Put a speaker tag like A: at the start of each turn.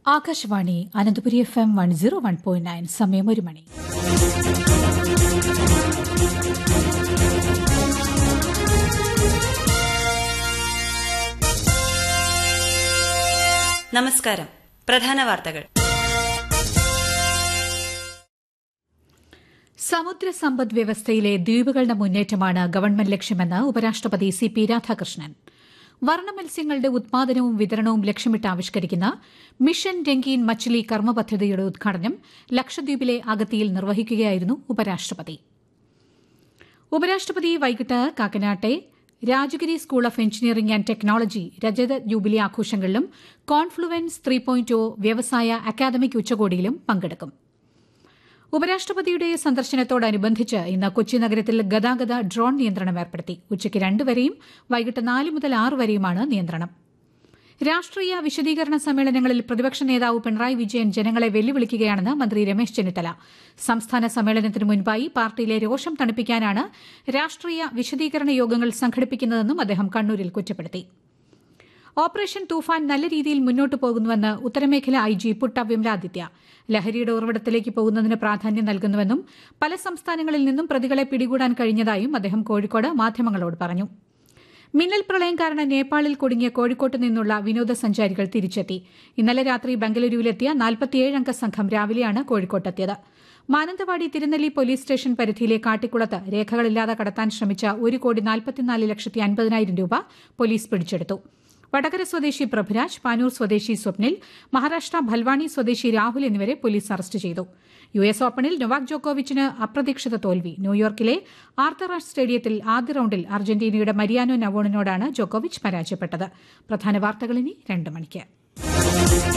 A: Akashvani Ananthapuri F M one zero one point nine സമയം ഒരു മണി
B: നമസ്കാരം പ്രധാന വാർത്തകൾ
A: സമുദ്ര സമ്പദ് വ്യവസ്ഥയിലെ ദ്വീപുകളുടെ മുന്നേറ്റമാണ് ഗവൺമെന്റ് ലക്ഷ്യമെന്ന് ഉപരാഷ്ട്രപതി സി പി രാധാകൃഷ്ണൻ വർണ്ണമത്സ്യങ്ങളുടെ ഉത്പാദനവും വിതരണവും ലക്ഷ്യമിട്ട് ആവിഷ്കരിക്കുന്ന മിഷൻ രംഗീൻ മച്ചിലി കർമ്മ പദ്ധതിയുടെ ഉദ്ഘാടനം ലക്ഷദ്വീപിലെ അഗത്തിയിൽ നിർവഹിക്കുകയായിരുന്നു ഉപരാഷ്ട്രപതി ഉപരാഷ്ട്രപതി വൈകിട്ട് കാക്കനാട്ടെ Rajagiri school of engineering and technology രജത ജൂബിലി ആഘോഷങ്ങളിലും കോൺഫ്ലുവൻസ് ത്രീ പോയിന്റ് വ്യവസായ അക്കാദമിക് ഉച്ചകോടിയിലും പങ്കെടുക്കും ഉപരാഷ്ട്രപതിയുടെ സന്ദർശനത്തോടനുബന്ധിച്ച് ഇന്ന് കൊച്ചി നഗരത്തിൽ ഗതാഗത ഡ്രോൺ നിയന്ത്രണം ഏർപ്പെടുത്തി ഉച്ചയ്ക്ക് രണ്ട് വരെയും വൈകിട്ട് നാല് മുതൽ ആറ് വരെയുമാണ് നിയന്ത്രണം രാഷ്ട്രീയ വിശദീകരണ സമ്മേളനങ്ങളിൽ പ്രതിപക്ഷ നേതാവ് പിണറായി വിജയൻ ജനങ്ങളെ വെല്ലുവിളിക്കുകയാണെന്ന് മന്ത്രി രമേശ് ചെന്നിത്തല സംസ്ഥാന സമ്മേളനത്തിന് മുൻപായി പാർട്ടിയിലെ രോഷം തണുപ്പിക്കാനാണ് രാഷ്ട്രീയ വിശദീകരണ യോഗങ്ങൾ സംഘടിപ്പിക്കുന്നതെന്നും അദ്ദേഹം കണ്ണൂരിൽ കുറ്റപ്പെടുത്തി ഓപ്പറേഷൻ തൂഫാൻ നല്ല രീതിയിൽ മുന്നോട്ടു പോകുന്നുവെന്ന് ഉത്തരമേഖല ഐ ജി പുട്ട വിമലാദിത്യ ലഹരിയുടെ ഉറവിടത്തിലേക്ക് പോകുന്നതിന് പ്രാധാന്യം നൽകുന്നുവെന്നും പല സംസ്ഥാനങ്ങളിൽ നിന്നും പ്രതികളെ പിടികൂടാൻ കഴിഞ്ഞതായും അദ്ദേഹം കോഴിക്കോട് മാധ്യമങ്ങളോട് പറഞ്ഞു മിന്നൽ പ്രളയം കാരണം നേപ്പാളിൽ കുടുങ്ങിയ കോഴിക്കോട്ട് നിന്നുള്ള വിനോദസഞ്ചാരികൾ തിരിച്ചെത്തി ഇന്നലെ രാത്രി ബംഗളൂരുവിലെത്തിയ നാൽപ്പത്തിയേഴംഗ സംഘം രാവിലെയാണ് കോഴിക്കോട്ടെത്തിയത് മാനന്തവാടി തിരുനെല്ലി പോലീസ് സ്റ്റേഷൻ പരിധിയിലെ കാട്ടിക്കുളത്ത് രേഖകളില്ലാതെ കടത്താൻ ശ്രമിച്ച ഒരു കോടി നാൽപ്പത്തിനാല് ലക്ഷത്തി അൻപതിനായിരം രൂപ പോലീസ് പിടിച്ചെടുത്തു വടകര സ്വദേശി പ്രഭുരാജ് പാനൂർ സ്വദേശി സ്വപ്നിൽ മഹാരാഷ്ട്ര ഭൽവാണി സ്വദേശി രാഹുൽ എന്നിവരെ പോലീസ് അറസ്റ്റ് ചെയ്തു യു എസ് ഓപ്പണിൽ നൊവാക് ജോക്കോവിച്ചിന് അപ്രതീക്ഷിത തോൽവി ന്യൂയോർക്കിലെ ആർത്തറാഷ് സ്റ്റേഡിയത്തിൽ ആദ്യ റൌണ്ടിൽ അർജന്റീനയുടെ മരിയാനോ നവോണിനോടാണ് ജോക്കോവിച്ച് പരാജയപ്പെട്ടത് പ്രധാന വാർത്തകൾ ഇനി രണ്ട് മണിക്ക്